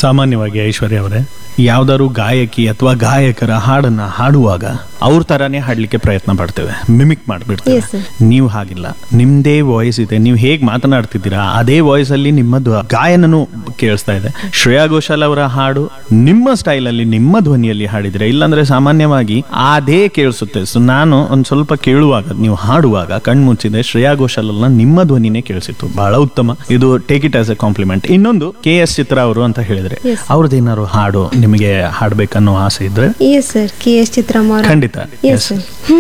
ಸಾಮಾನ್ಯವಾಗಿ ಐಶ್ವರ್ಯ ಅವರೇ ಯಾವ್ದಾದ್ರು ಗಾಯಕಿ ಅಥವಾ ಗಾಯಕರ ಹಾಡನ್ನ ಹಾಡುವಾಗ ಅವ್ರ ತರಾನೇ ಹಾಡ್ಲಿಕ್ಕೆ ಪ್ರಯತ್ನ ಪಡ್ತೇವೆ ಮಿಮಿಕ್ ಮಾಡ್ಬಿಡ್ತೇವೆ Yes, sir. ನೀವು ಹಾಗಿಲ್ಲ ನಿಮ್ದೇ ವಾಯ್ಸ್ ಇದೆ ನೀವು ಹೇಗ್ ಮಾತನಾಡ್ತಿದ್ದೀರಾ ಅದೇ ವಾಯ್ಸ್ ಅಲ್ಲಿ ನಿಮ್ಮ ಧ್ವ- ಗಾಯನನು ಕೇಳಿಸ್ತಾ ಇದೆ ಶ್ರೇಯಾ ಘೋಷಾಲ್ ಅವರ ಹಾಡು ನಿಮ್ಮ ಸ್ಟೈಲ್ ಅಲ್ಲಿ ನಿಮ್ಮ ಧ್ವನಿಯಲ್ಲಿ ಹಾಡಿದ್ರೆ ಇಲ್ಲಾಂದ್ರೆ ಸಾಮಾನ್ಯವಾಗಿ ಅದೇ ಕೇಳಿಸುತ್ತೆ ಸೊ ನಾನು ಒಂದ್ ಸ್ವಲ್ಪ ಕೇಳುವಾಗ ನೀವು ಹಾಡುವಾಗ ಕಣ್ಮುಚ್ಚಿದೆ ಶ್ರೇಯಾ ಘೋಷಾಲ್ ಅಲ್ಲ ನಿಮ್ಮ ಧ್ವನಿನೇ ಕೇಳಿಸಿತ್ತು ಬಹಳ ಉತ್ತಮ ಇದು take it as a compliment ಇನ್ನೊಂದು ಕೆ ಎಸ್ ಚಿತ್ರ ಅವರು ಅಂತ ಹೇಳಿದ್ರೆ Yes. ಅವ್ರದ್ದೇನಾದ್ರು ಹಾಡು ನಿಮಗೆ ಹಾಡ್ಬೇಕನ್ನೋ ಆಸೆ ಇದ್ರೆ yes sir K S Chitramma ಅವರ ಖಂಡಿತ ಎಸ್ ಸರ್